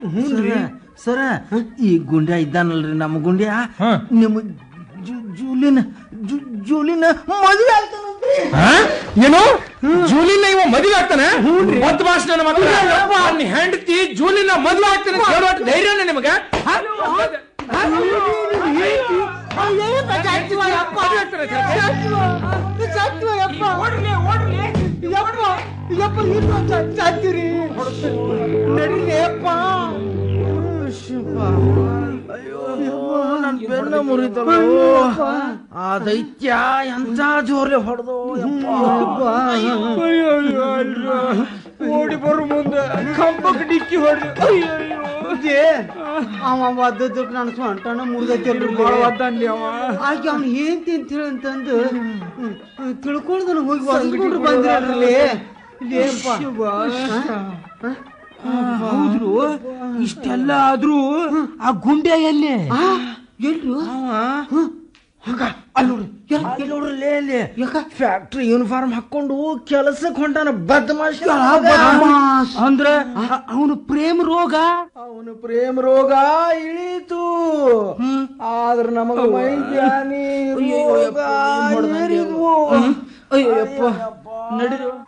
ಸರ ಸರ ಈ ಗುಂಡ್ಯ ಇದ್ದಾನಲ್ರಿ ನಮ್ಮ ಗುಂಡ್ಯ ಹಾ. ನಿಮ್ಮ ಜು- ಜೂಲಿನ ಜು- ಜೂಲಿನ ಮದುವೆ ಆಗ್ತಾನಂತ್ರಿ ಹಾ? ಏನು ಜೂಲಿನ ಇವ ಮದುವೆ ಆಗ್ತಾನೆ ಮತ್ ಭಾಷೆ ನನ್ನ ಮಗ ನನ್ನ ಹೆಂಡತಿ ಜೂಲಿನ ಮದುವೆ ಆಗ್ತಾನೆ ಅಂತ ಹೇಳೋ ಅಷ್ಟ್ ಧೈರ್ಯನೇ ನಿಮಗೆ ಹಾ? ಮದ್ವೆ ಆಗ್ತಾನೆ ಅಂತ ಹೇಳ್ತೀಯ? ಓಡ್ರಿ, ಓಡ್ರಿ. ಅಯ್ಯೋ ನನ್ ಬೆನ್ನ ಮುರಿತಲ್ಲ ಆ ದೈತ್ಯ ಎಂತ ಜೋರ್ಲೆ ಹೊಡೆದು ಓಡಿ ಬರು ಮುಂದೆ ಕಂಬಕ್ಕೆ ಡಿಕ್ಕಿ ಹೊಡ್ರಿ ಅವ ಒದ್ದದ್ದಕ್ಕೆ ನಾನು ಸೊಂಟನ ಮುರಿದೈತಿ ಭಾಳ ಒದ್ದಾನ್ಲಿ ಅವ ಆಕೆ ಅವ್ನು ಏನ್ತಿ ಅಂತ ಹೇಳಿ ಅಂತಂದು ತಿಳ್ಕೊಳ್ದು ಹೋಗಿ ಹೊರಸ್ಕೊಂಡ್ರು ಬಂದಿರಲಿ ಲೇಪ್ಪ ಹೌದ್ರು ಇಷ್ಟೆಲ್ಲ ಆದ್ರೂ ಆ ಗುಂಡ್ಯ ಎಲ್ಲಿ ಎಲ್ರು ಅಲ್ಲಿ ನೋಡ್ರಿ ಅಲ್ಲಿ ಫ್ಯಾಕ್ಟ್ರಿ ಯೂನಿಫಾರ್ಮ್ ಹಾಕೊಂಡು ಕೆಲಸಕ್ಕೆ ಹೊಂಟಾನ ಬದ್ಮಾಶ್ ಅಂದ್ರ ಅವನು ಪ್ರೇಮ ರೋಗ ಅವನು ಪ್ರೇಮ ರೋಗ ಇಳೀತು ಆದ್ರ ನಮಗ ಮೈ ಬ್ಯಾನಿ ರೋಗ ಏರಿದ್ವು. ಅಯ್ಯಪ್ಪ ನಡಿರು